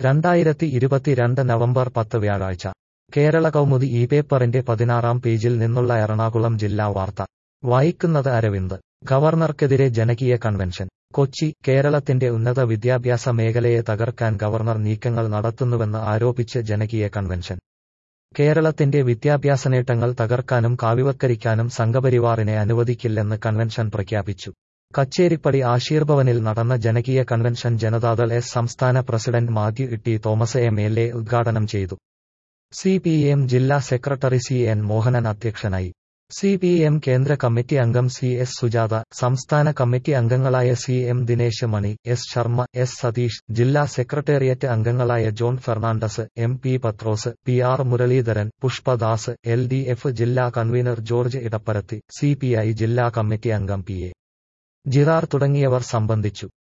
രണ്ടായിരത്തി ഇരുപത്തിരണ്ട് നവംബർ പത്ത് വ്യാഴാഴ്ച കേരള കൗമുദി ഈ പേപ്പറിന്റെ പതിനാറാം പേജിൽ നിന്നുള്ള എറണാകുളം ജില്ലാ വാർത്ത വായിക്കുന്നത് അരവിന്ദ് ഗവർണർക്കെതിരെ ജനകീയ കൺവെൻഷൻ കൊച്ചി കേരളത്തിന്റെ ഉന്നത വിദ്യാഭ്യാസ മേഖലയെ തകർക്കാൻ ഗവർണർ നീക്കങ്ങൾ നടത്തുന്നുവെന്ന് ആരോപിച്ച് ജനകീയ കൺവെൻഷൻ കേരളത്തിന്റെ വിദ്യാഭ്യാസ നേട്ടങ്ങൾ തകർക്കാനും കാവ്യവത്കരിക്കാനും സംഘപരിവാറിനെ അനുവദിക്കില്ലെന്ന് കൺവെൻഷൻ പ്രഖ്യാപിച്ചു കച്ചേരിപ്പടി ആശീർഭവനിൽ നടന്ന ജനകീയ കൺവെൻഷൻ ജനതാദൾ എസ് സംസ്ഥാന പ്രസിഡന്റ് Mathew Itty Thomas M L A ഉദ്ഘാടനം ചെയ്തു സി പി എം ജില്ലാ സെക്രട്ടറി സി എൻ മോഹനൻ അധ്യക്ഷനായി സി പി എം കേന്ദ്ര കമ്മിറ്റി അംഗം സി എസ് സുജാത സംസ്ഥാന കമ്മിറ്റി അംഗങ്ങളായ C M Dinesh Mani S Sharma S Satheesh ജില്ലാ സെക്രട്ടേറിയറ്റ് അംഗങ്ങളായ John Fernandes M P Pathrose P R Muraleedharan Pushpadas L D F ജില്ലാ convenor George Edapparathi C P I ജില്ലാ കമ്മിറ്റി അംഗം പി എ ജിറാർ തുടങ്ങിയവർ സംബന്ധിച്ചു